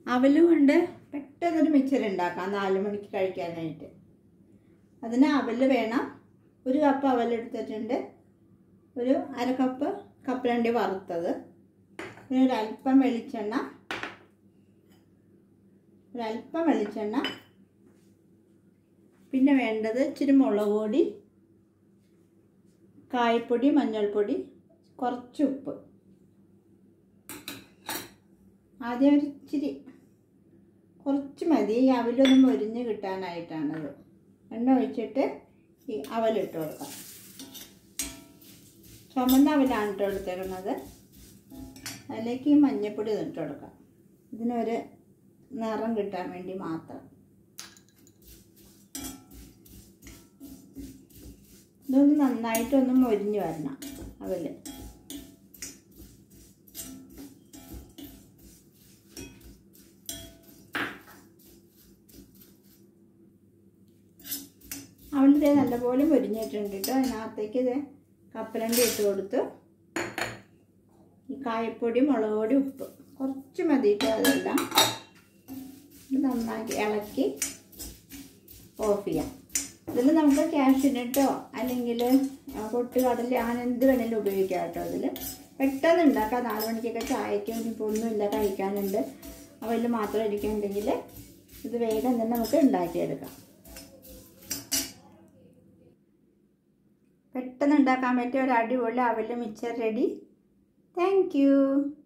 അവലും കൊണ്ട് പെട്ടെന്നൊരു മിക്സർ ഉണ്ടാക്കാം നാല് മണിക്ക് കഴിക്കാനായിട്ട് അതിന് അവൽ വേണം ഒരു കപ്പ് അവലെടുത്തിട്ടുണ്ട് ഒരു അര കപ്പ് കപ്പലണ്ടി വറുത്തത് പിന്നെ ഒരല്പം വെളിച്ചെണ്ണ ഒരല്പം വെളിച്ചെണ്ണ പിന്നെ വേണ്ടത് ഇച്ചിരി മുളക് പൊടി കായപ്പൊടി മഞ്ഞൾപ്പൊടി കുറച്ച് ഉപ്പ് ആദ്യം ഒരു ഇച്ചിരി കുറച്ച് മതി ഈ അവലൊന്ന് മൊരിഞ്ഞ് കിട്ടാനായിട്ടാണത് എണ്ണ ഒഴിച്ചിട്ട് ഈ അവലിട്ട് കൊടുക്കാം ചുമന്ന അവലാണ് ഇട്ട് കൊടുത്തേക്കുന്നത് അതിലേക്ക് ഈ മഞ്ഞൾപ്പൊടി ഇട്ട് കൊടുക്കാം ഇതിനൊരു നിറം കിട്ടാൻ വേണ്ടി മാത്രം ഇതൊന്ന് നന്നായിട്ടൊന്ന് മൊരിഞ്ഞ് വരണം അവല് അവളിത് നല്ലപോലെ മൊരിഞ്ഞിട്ടുണ്ട് കേട്ടോ അതിനകത്തേക്ക് ഇത് കപ്പലണ്ടി ഇട്ട് കൊടുത്തു ഈ കായപ്പൊടി മുളക് പൊടി ഉപ്പ് കുറച്ച് മതി കേട്ടോ അതെല്ലാം ഇത് നന്നാക്കി ഇളക്കി ഓഫ് ചെയ്യാം ഇതിൽ നമുക്ക് ക്യാഷിനിട്ടോ അല്ലെങ്കിൽ പൊട്ടുകടല അങ്ങനെ എന്ത് വേണേലും ഉപയോഗിക്കാം കേട്ടോ ഇതിൽ പെട്ടെന്ന് ഉണ്ടാക്കാം നാല് മണിക്കൊക്കെ ചായക്ക് ഇനിയിപ്പോൾ ഒന്നുമില്ല കഴിക്കാനുണ്ട് അവയിൽ മാത്രം ഇരിക്കുന്നുണ്ടെങ്കിൽ ഇത് വേഗം തന്നെ നമുക്ക് ഉണ്ടാക്കിയെടുക്കാം പെട്ടെന്ന് ഉണ്ടാക്കാൻ പറ്റിയ ഒരു അടിപൊളി അവൽ മിച്ചർ റെഡി താങ്ക് യു